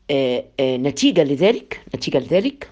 آه، آه، نتيجة لذلك نتيجة لذلك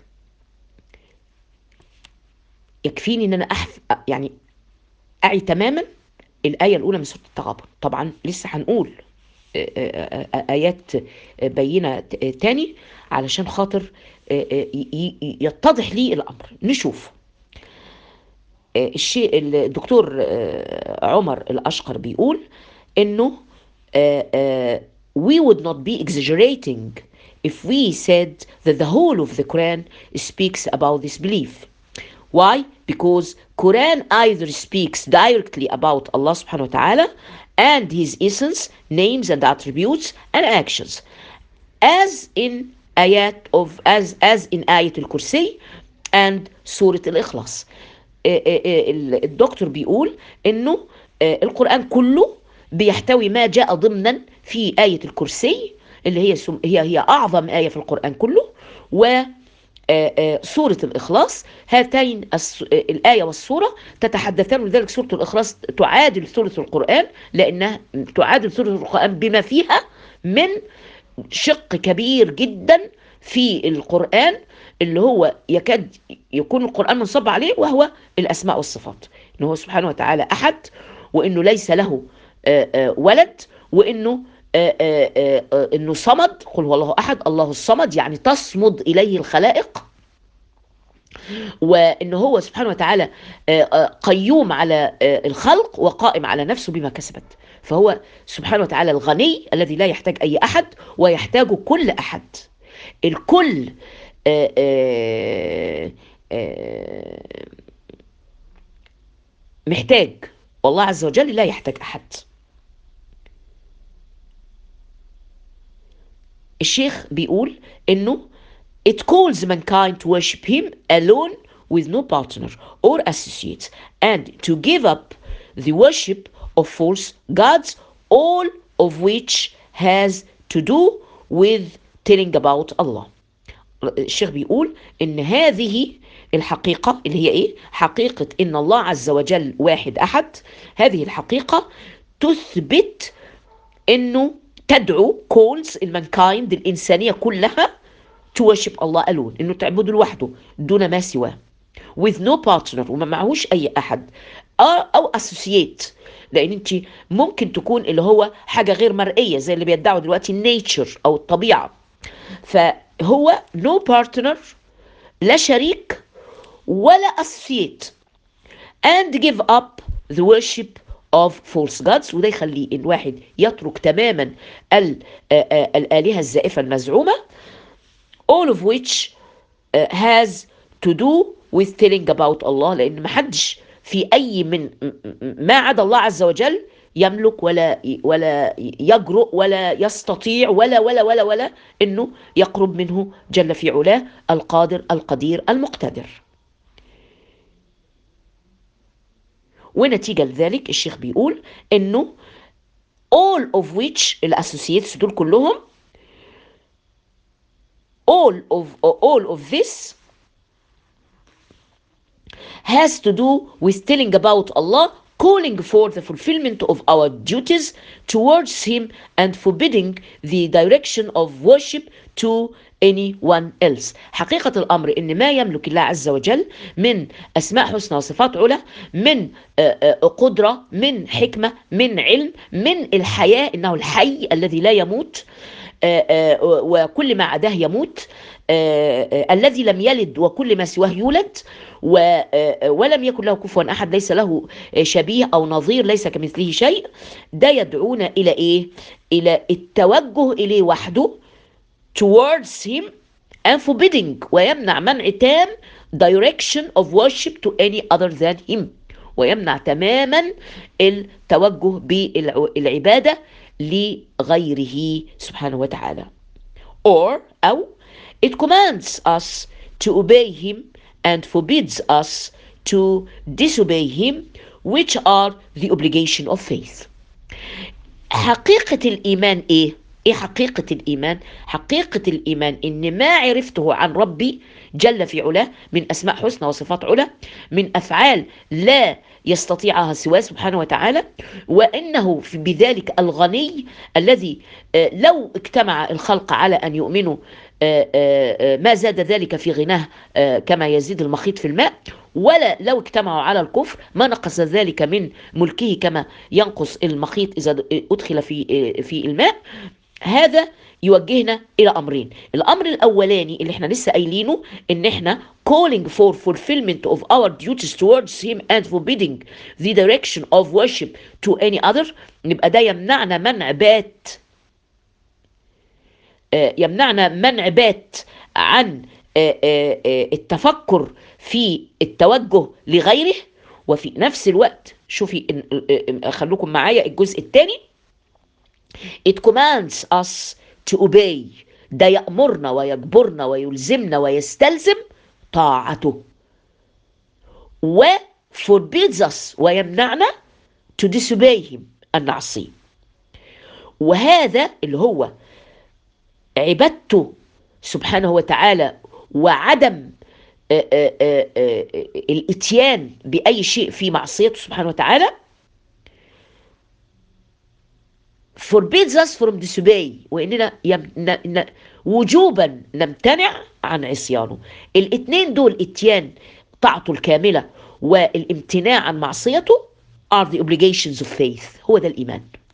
يكفيني ان انا أحف يعني اعي تماما الآية الأولى من سورة التغابن طبعا لسه هنقول آه، آه، آه، آيات بينة ت- آه، تاني علشان خاطر آه، آه، ي- ي- يتضح لي الأمر نشوف آه، الشيء الدكتور آه، عمر الأشقر بيقول إنه آه، آه، we would not be exaggerating if we said that the whole of the Quran speaks about this belief. Why? Because Quran either speaks directly about Allah subhanahu wa ta'ala and his essence, names and attributes and actions as in ayat of as as in آية الكرسي and سورة الإخلاص آه، آه، آه، الدكتور بيقول إنه آه، القرآن كله بيحتوي ما جاء ضمنا في آية الكرسي اللي هي سم- هي هي أعظم آية في القرآن كله و آه، آه، سورة الإخلاص هاتين الس- آه، الآية والسورة تتحدثان لذلك سورة الإخلاص تعادل سورة القرآن لأنها تعادل سورة القرآن بما فيها من شق كبير جدا في القرآن اللي هو يكاد يكون القرآن منصب عليه وهو الأسماء والصفات إنه هو سبحانه وتعالى أحد وإنه ليس له آه، آه، ولد وإنه آه، آه، آه، آه، إنه صمد قل هو الله أحد الله الصمد يعني تصمد إليه الخلائق وان هو سبحانه وتعالى آه، آه، قيوم على آه، الخلق وقائم على نفسه بما كسبت فهو سبحانه وتعالى الغني الذي لا يحتاج اي احد ويحتاج كل احد الكل آه، آه، آه، محتاج والله عز وجل لا يحتاج احد الشيخ بيقول انه it calls mankind to worship him alone with no partner or associate and to give up the worship of false gods all of which has to do with telling about Allah الشيخ بيقول ان هذه الحقيقة اللي هي ايه حقيقة ان الله عز وجل واحد احد هذه الحقيقة تثبت انه تدعو كولز المانكايند الانسانيه كلها to worship الله alone انه تعبده لوحده دون ما سواه with no partner وما معهوش اي احد او, أو associate لان انت ممكن تكون اللي هو حاجه غير مرئيه زي اللي بيدعوا دلوقتي النيتشر او الطبيعه فهو no partner لا شريك ولا associate and give up the worship of false gods وده يخلي الواحد يترك تماما ال- آه، آه، الآلهة الزائفة المزعومة all of which uh, has to do with telling about الله لأن محدش في أي من م- م- ما عدا الله عز وجل يملك ولا ولا يجرؤ ولا يستطيع ولا ولا ولا ولا انه يقرب منه جل في علاه القادر القدير المقتدر. ونتيجة لذلك الشيخ بيقول انه all of which الاسوسييتس دول كلهم all of all of this has to do with telling about Allah calling for the fulfillment of our duties towards him and forbidding the direction of worship to anyone else حقيقة الأمر إن ما يملك الله عز وجل من أسماء حسنى وصفات علا من آه، آه، قدرة من حكمة من علم من الحياة إنه الحي الذي لا يموت آه، آه، وكل ما عداه يموت آه، آه، الذي لم يلد وكل ما سواه يولد و- آه، ولم يكن له كفوا احد ليس له آه، شبيه او نظير ليس كمثله شيء ده يدعونا الى ايه الى التوجه اليه وحده towards him and forbidding ويمنع منع تام direction of worship to any other than him ويمنع تماما التوجه بالعبادة لغيره سبحانه وتعالى or أو it commands us to obey him and forbids us to disobey him which are the obligation of faith حقيقة الإيمان إيه؟ ايه حقيقة الإيمان؟ حقيقة الإيمان إن ما عرفته عن ربي جل في علاه من أسماء حسنى وصفات علا من أفعال لا يستطيعها سواه سبحانه وتعالى وإنه بذلك الغني الذي لو اجتمع الخلق على أن يؤمنوا ما زاد ذلك في غناه كما يزيد المخيط في الماء ولا لو اجتمعوا على الكفر ما نقص ذلك من ملكه كما ينقص المخيط إذا أدخل في في الماء هذا يوجهنا الى امرين الامر الاولاني اللي احنا لسه قايلينه ان احنا calling for fulfillment of our duties towards him and forbidding the direction of worship to any other يبقى ده يمنعنا منع بات يمنعنا منع بات عن التفكر في التوجه لغيره وفي نفس الوقت شوفي خلوكم معايا الجزء الثاني It commands us to obey ده يأمرنا ويجبرنا ويلزمنا ويستلزم طاعته و forbids us ويمنعنا to disobey him أن نعصيه وهذا اللي هو عبادته سبحانه وتعالى وعدم آآ آآ آآ الاتيان بأي شيء في معصيته سبحانه وتعالى forbids us from disobey واننا يم... ن... ن... وجوبا نمتنع عن عصيانه الاثنين دول اتيان طاعته الكامله والامتناع عن معصيته are the obligations of faith هو ده الايمان